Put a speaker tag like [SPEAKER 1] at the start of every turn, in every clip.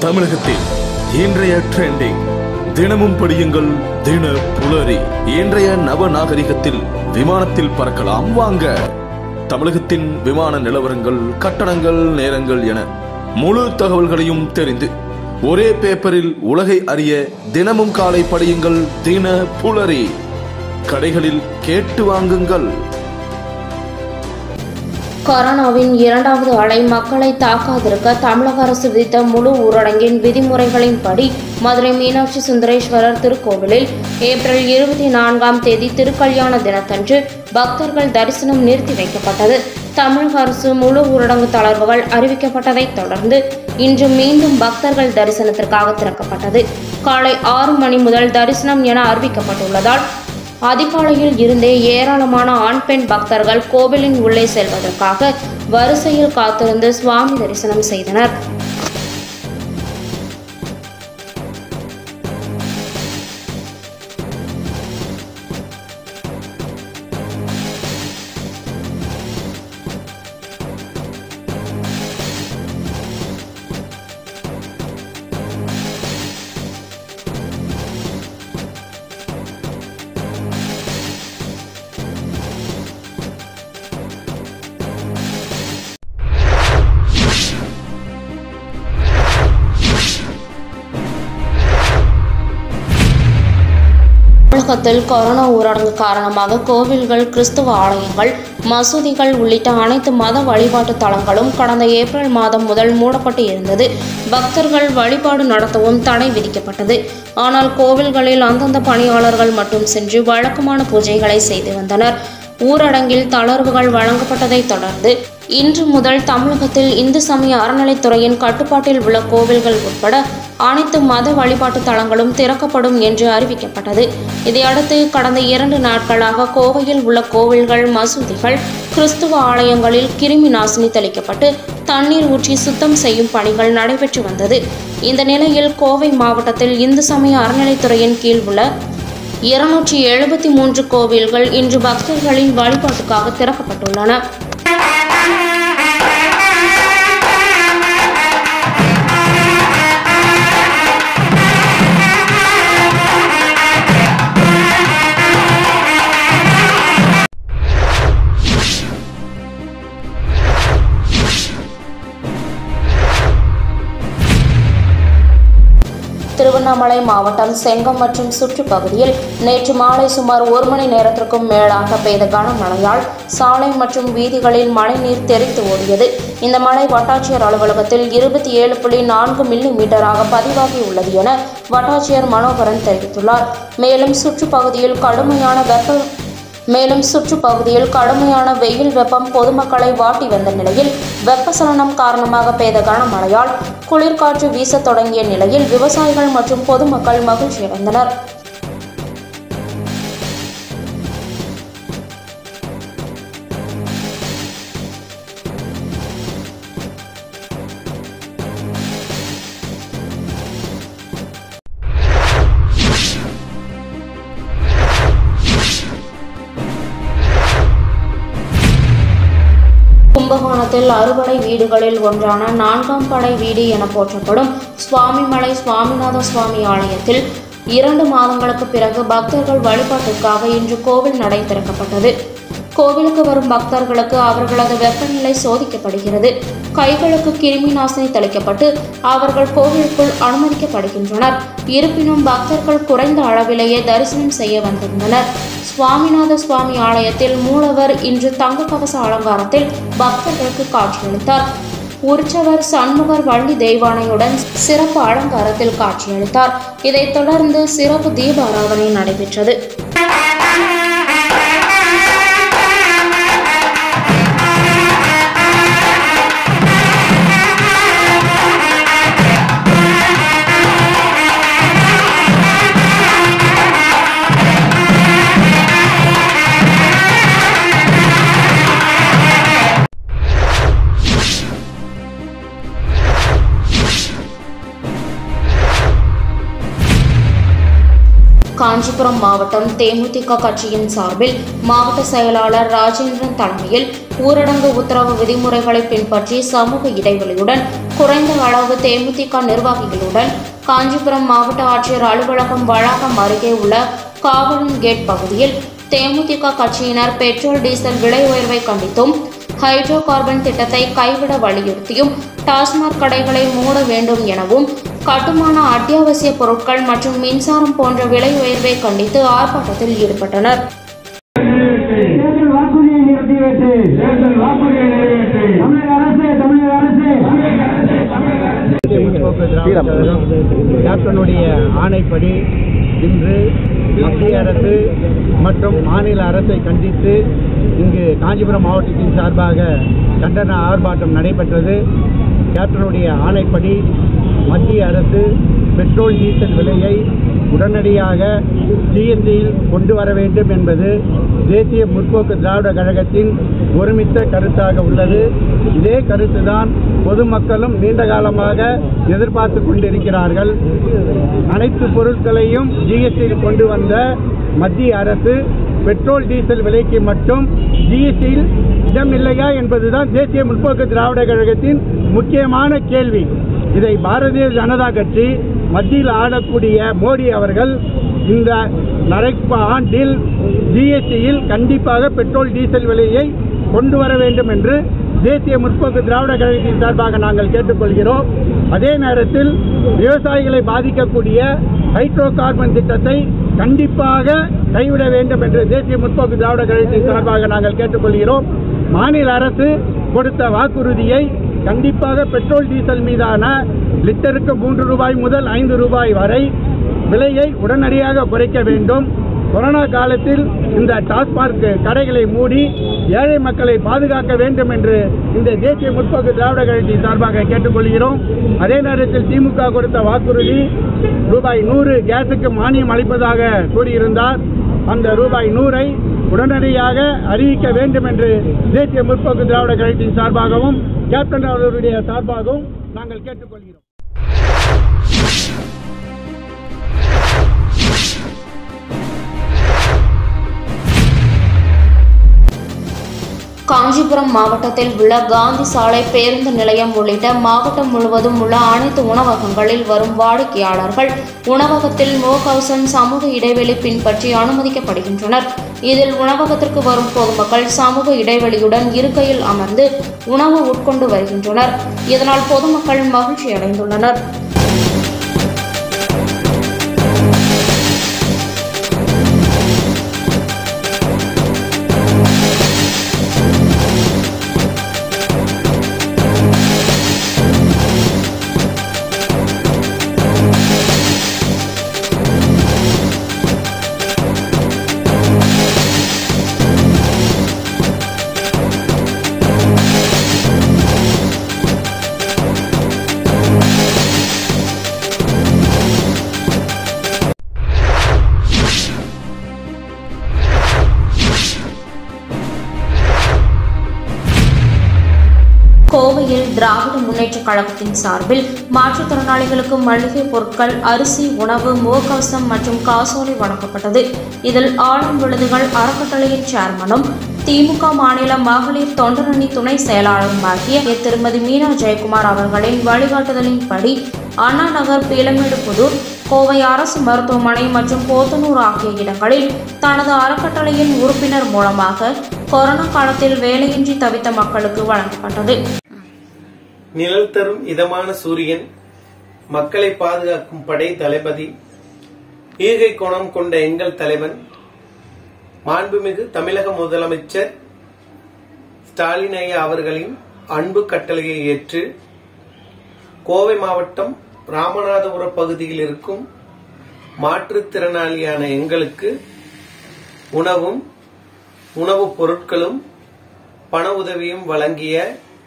[SPEAKER 1] தமிழகத்தில் இன்றைய ட்ரெண்டிங் தினமும் படியுங்கள் தின புலரி இன்றைய நவ நாகரிகத்தில் விமானத்தில் பறக்கலாம் வாங்க தமிழகத்தின் விமான நிலவரங்கள் கட்டணங்கள் நேரங்கள் என முழு தகவல்களையும் தெரிந்து ஒரே பேப்பரில் உலகை அறிய தினமும் காலை படியுங்கள் தின புலரி கடைகளில் கேட்டு வாங்குங்கள்
[SPEAKER 2] கொரோனாவின் இரண்டாவது அலை மக்களை தாக்காதிருக்க தமிழக அரசு விதித்த முழு ஊரடங்கின் விதிமுறைகளின்படி மதுரை மீனாட்சி சுந்தரேஸ்வரர் திருக்கோவிலில் ஏப்ரல் இருபத்தி நான்காம் தேதி திருக்கல்யாண தினத்தன்று பக்தர்கள் தரிசனம் நிறுத்தி வைக்கப்பட்டது தமிழக அரசு முழு ஊரடங்கு தளர்வுகள் அறிவிக்கப்பட்டதைத் தொடர்ந்து இன்று மீண்டும் பக்தர்கள் தரிசனத்திற்காக திறக்கப்பட்டது காலை ஆறு மணி முதல் தரிசனம் என அறிவிக்கப்பட்டுள்ளதால் அதிகாலையில் இருந்தே ஏராளமான ஆண் பெண் பக்தர்கள் கோவிலின் உள்ளே செல்வதற்காக வரிசையில் காத்திருந்து சுவாமி தரிசனம் செய்தனர் தமிழகத்தில் கொரோனா ஊரடங்கு காரணமாக கோவில்கள் கிறிஸ்துவ ஆலயங்கள் மசூதிகள் உள்ளிட்ட அனைத்து மத வழிபாட்டு தலங்களும் கடந்த ஏப்ரல் மாதம் முதல் மூடப்பட்டு இருந்தது பக்தர்கள் வழிபாடு நடத்தவும் தடை விதிக்கப்பட்டது ஆனால் கோவில்களில் அந்தந்த பணியாளர்கள் மட்டும் சென்று வழக்கமான பூஜைகளை செய்து வந்தனர் ஊரடங்கில் தளர்வுகள் வழங்கப்பட்டதைத் தொடர்ந்து இன்று முதல் தமிழகத்தில் இந்து சமய அறநிலைத்துறையின் கட்டுப்பாட்டில் உள்ள கோவில்கள் உட்பட அனைத்து மத வழிபாட்டு தலங்களும் திறக்கப்படும் என்று அறிவிக்கப்பட்டது இதையடுத்து கடந்த இரண்டு நாட்களாக கோவையில் உள்ள கோவில்கள் மசூதிகள் கிறிஸ்துவ ஆலயங்களில் கிருமி நாசினி தெளிக்கப்பட்டு தண்ணீர் ஊற்றி சுத்தம் செய்யும் பணிகள் நடைபெற்று வந்தது இந்த நிலையில் கோவை மாவட்டத்தில் இந்து சமய அறநிலைத்துறையின் கீழ் உள்ள இருநூற்றி எழுபத்தி மூன்று கோவில்கள் இன்று பக்தர்களின் வழிபாட்டுக்காக திறக்கப்பட்டுள்ளன திருவண்ணாமலை மாவட்டம் செங்கம் மற்றும் சுற்றுப்பகுதியில் நேற்று மாலை சுமார் ஒரு மணி நேரத்திற்கும் மேலாக பெய்த கனமழையால் சாலை மற்றும் வீதிகளில் மழைநீர் தெறித்து ஓடியது இந்த மழை வட்டாட்சியர் அலுவலகத்தில் இருபத்தி ஏழு புள்ளி நான்கு மில்லி மீட்டராக பதிவாகியுள்ளது என வட்டாட்சியர் மனோகரன் தெரிவித்துள்ளார் மேலும் சுற்றுப்பகுதியில் கடுமையான வெப்ப மேலும் சுற்றுப்பகுதியில் கடுமையான வெயில் வெப்பம் பொதுமக்களை வாட்டி வந்த நிலையில் வெப்பசலனம் காரணமாக பெய்த கனமழையால் குளிர்காற்று வீசத் தொடங்கிய நிலையில் விவசாயிகள் மற்றும் பொதுமக்கள் மகிழ்ச்சியடைந்தனர் கும்பகோணத்தில் அறுபடை வீடுகளில் ஒன்றான நான்காம் படை வீடு என போற்றப்படும் சுவாமிமலை சுவாமிநாத சுவாமி ஆலயத்தில் இரண்டு மாதங்களுக்கு பிறகு பக்தர்கள் வழிபாட்டிற்காக இன்று கோவில் நடை திறக்கப்பட்டது கோவிலுக்கு வரும் பக்தர்களுக்கு அவர்களது வெப்பநிலை சோதிக்கப்படுகிறது கைகளுக்கு கிருமி நாசினி தெளிக்கப்பட்டு அவர்கள் கோவிலுக்குள் அனுமதிக்கப்படுகின்றனர் இருப்பினும் பக்தர்கள் குறைந்த அளவிலேயே தரிசனம் செய்ய வந்திருந்தனர் சுவாமிநாத சுவாமி ஆலயத்தில் மூலவர் இன்று தங்க கவச அலங்காரத்தில் பக்தர்களுக்கு காட்சியளித்தார் உற்சவர் சண்முகர் வள்ளி தெய்வானையுடன் சிறப்பு அலங்காரத்தில் காட்சியளித்தார் இதைத் தொடர்ந்து சிறப்பு தீப ஆராதனை நடைபெற்றது காஞ்சிபுரம் மாவட்டம் தேமுதிக கட்சியின் சார்பில் மாவட்ட செயலாளர் ராஜேந்திரன் தலைமையில் ஊரடங்கு உத்தரவு விதிமுறைகளை பின்பற்றி சமூக இடைவெளியுடன் குறைந்த அளவு தேமுதிக நிர்வாகிகளுடன் காஞ்சிபுரம் மாவட்ட ஆட்சியர் அலுவலகம் வளாகம் அருகே உள்ள காவலன் கேட் பகுதியில் தேமுதிக கட்சியினர் பெட்ரோல் டீசல் விலை உயர்வை கண்டித்தும் ஹைட்ரோ கார்பன் திட்டத்தை கைவிட வலியுறுத்தியும் டாஸ்மாக் கடைகளை மூட வேண்டும் எனவும் கட்டுமான அத்தியாவசிய பொருட்கள் மற்றும் மின்சாரம் போன்ற விலை உயர்வை கண்டித்து ஆர்ப்பாட்டத்தில் ஈடுபட்டனர்
[SPEAKER 3] தேர்தல் வாக்குறுதியை நிறைவேற்று தேர்தல் வாக்குறுதியை நிறைவேற்று தமிழக அரசு தமிழக அரசு
[SPEAKER 4] முற்போக்கு திராவிட கழகம் கேப்டனுடைய ஆணைப்படி இன்று மத்திய அரசு மற்றும் மாநில அரசை கண்டித்து இங்கு காஞ்சிபுரம் மாவட்டத்தின் சார்பாக கண்டன ஆர்ப்பாட்டம் நடைபெற்றது கேப்டனுடைய ஆணைப்படி மத்திய அரசு பெட்ரோல் டீசல் விலையை உடனடியாக ஜிஎஸ்டியில் கொண்டு வர வேண்டும் என்பது தேசிய முற்போக்கு திராவிட கழகத்தின் ஒருமித்த கருத்தாக உள்ளது இதே கருத்துதான் பொதுமக்களும் நீண்ட காலமாக எதிர்பார்த்து கொண்டிருக்கிறார்கள் அனைத்து பொருட்களையும் ஜிஎஸ்டியில் கொண்டு வந்த மத்திய அரசு பெட்ரோல் டீசல் விலைக்கு மட்டும் ஜிஎஸ்டியில் இடமில்லையா என்பதுதான் தேசிய முற்போக்கு திராவிட கழகத்தின் முக்கியமான கேள்வி இதை பாரதிய ஜனதா கட்சி மத்தியில் ஆடக்கூடிய மோடி அவர்கள் இந்த நடப்பு ஆண்டில் ஜிஎஸ்டியில் கண்டிப்பாக பெட்ரோல் டீசல் விலையை கொண்டு வர வேண்டும் என்று தேசிய முற்போக்கு திராவிட கழகத்தின் சார்பாக நாங்கள் கேட்டுக்கொள்கிறோம் அதே நேரத்தில் விவசாயிகளை பாதிக்கக்கூடிய ஹைட்ரோ கார்பன் திட்டத்தை கண்டிப்பாக கைவிட வேண்டும் என்று தேசிய முற்போக்கு திராவிட கழகத்தின் சார்பாக நாங்கள் கேட்டுக்கொள்கிறோம் மாநில அரசு கொடுத்த வாக்குறுதியை கண்டிப்பாக பெட்ரோல் டீசல் மீதான லிட்டருக்கு மூன்று ரூபாய் முதல் ஐந்து ரூபாய் வரை விலையை உடனடியாக குறைக்க வேண்டும் கொரோனா காலத்தில் இந்த டாஸ்மாக் கடைகளை மூடி ஏழை மக்களை பாதுகாக்க வேண்டும் என்று இந்த தேசிய முற்போக்கு திராவிட கழகத்தின் சார்பாக கேட்டுக்கொள்கிறோம் அதே நேரத்தில் திமுக கொடுத்த வாக்குறுதி ரூபாய் நூறு கேஸுக்கு மானியம் அளிப்பதாக கூறியிருந்தார் அந்த ரூபாய் நூறை உடனடியாக அறிவிக்க வேண்டும் என்று தேசிய முற்போக்கு திராவிட கழகத்தின் சார்பாகவும் கேப்டன் அவர்களுடைய சார்பாகவும் நாங்கள் கேட்டுக்கொள்கிறோம்
[SPEAKER 2] காஞ்சிபுரம் மாவட்டத்தில் உள்ள காந்தி சாலை பேருந்து நிலையம் உள்ளிட்ட மாவட்டம் முழுவதும் உள்ள அனைத்து உணவகங்களில் வரும் வாடிக்கையாளர்கள் உணவகத்தில் முகக்கவசம் சமூக இடைவெளி பின்பற்றி அனுமதிக்கப்படுகின்றனர் இதில் உணவகத்திற்கு வரும் பொதுமக்கள் சமூக இடைவெளியுடன் இருக்கையில் அமர்ந்து உணவு உட்கொண்டு வருகின்றனர் இதனால் பொதுமக்கள் மகிழ்ச்சி அடைந்துள்ளனர் கோவையில் திராவிட முன்னேற்றக் கழகத்தின் சார்பில் மாற்றுத்திறனாளிகளுக்கு மளிகை பொருட்கள் அரிசி உணவு முகக்கவசம் மற்றும் காசோலை வழங்கப்பட்டது இதில் ஆளும் விழுதுகள் அறக்கட்டளையின் சேர்மனும் திமுக மாநில மகளிர் தொண்டரணி துணை செயலாளருமாகிய திருமதி மீனா ஜெயக்குமார் அவர்களின் வழிகாட்டுதலின்படி அண்ணா நகர் பீலமேடு புதூர் கோவை அரசு மருத்துவமனை மற்றும் போத்தனூர் ஆகிய இடங்களில் தனது அறக்கட்டளையின் உறுப்பினர் மூலமாக கொரோனா காலத்தில் வேலையின்றி தவித்த மக்களுக்கு வழங்கப்பட்டது
[SPEAKER 5] நிழல் தரும் இதமான சூரியன் மக்களை பாதுகாக்கும் படை தளபதி ஈகை குணம் கொண்ட எங்கள் தலைவன் மாண்புமிகு தமிழக முதலமைச்சர் ஸ்டாலின் ஐயா அவர்களின் அன்பு கட்டளையை ஏற்று கோவை மாவட்டம் ராமநாதபுரம் பகுதியில் இருக்கும் மாற்றுத்திறனாளியான எங்களுக்கு உணவும் உணவுப் பொருட்களும் பண உதவியும் வழங்கிய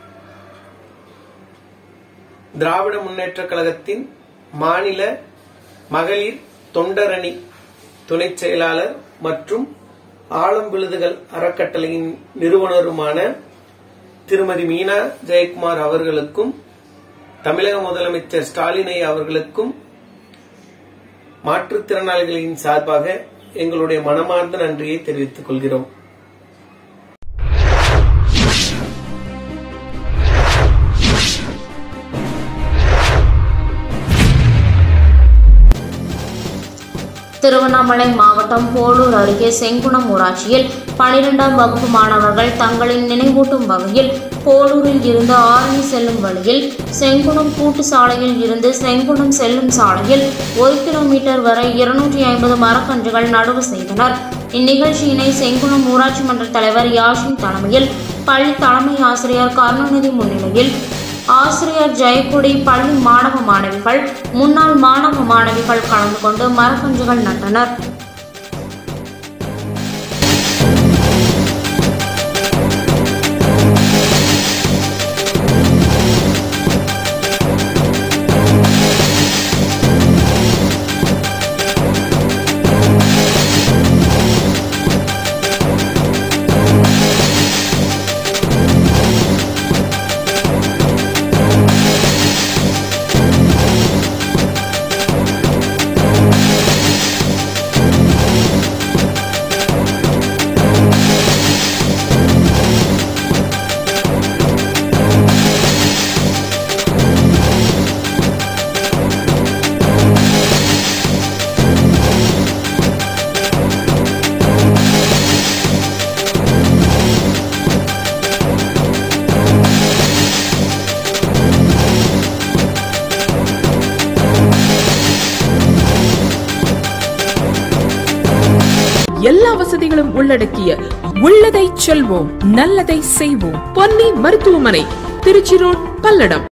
[SPEAKER 5] திராவிட முன்னேற்றக் கழகத்தின் மாநில மகளிர் தொண்டரணி துணைச் செயலாளர் மற்றும் ஆலம் விழுதுகள் அறக்கட்டளையின் நிறுவனருமான திருமதி மீனா ஜெயக்குமார் அவர்களுக்கும் தமிழக முதலமைச்சர் ஸ்டாலினை அவர்களுக்கும் மாற்றுத்திறனாளிகளின் சார்பாக எங்களுடைய மனமார்ந்த நன்றியை தெரிவித்துக் கொள்கிறோம்
[SPEAKER 2] திருவண்ணாமலை மாவட்டம் போலூர் அருகே செங்குணம் ஊராட்சியில் பனிரெண்டாம் வகுப்பு மாணவர்கள் தங்களின் நினைவூட்டும் வகையில் போலூரில் இருந்து ஆரணி செல்லும் வழியில் செங்குணம் கூட்டு சாலையில் இருந்து செங்குணம் செல்லும் சாலையில் ஒரு கிலோமீட்டர் வரை இருநூற்றி ஐம்பது மரக்கன்றுகள் நடவு செய்தனர் இந்நிகழ்ச்சியினை செங்குணம் ஊராட்சி மன்ற தலைவர் யாஷின் தலைமையில் பள்ளி தலைமை ஆசிரியர் கருணாநிதி முன்னிலையில் ஆசிரியர் ஜெயக்குடி பள்ளி மாணவ மாணவிகள் முன்னாள் மாணவ மாணவிகள் கலந்து கொண்டு மரக்கன்றுகள் நட்டனர்
[SPEAKER 6] எல்லா வசதிகளும் உள்ளடக்கிய உள்ளதை செல்வோம் நல்லதை செய்வோம் பொன்னி மருத்துவமனை திருச்சி ரோட் பல்லடம்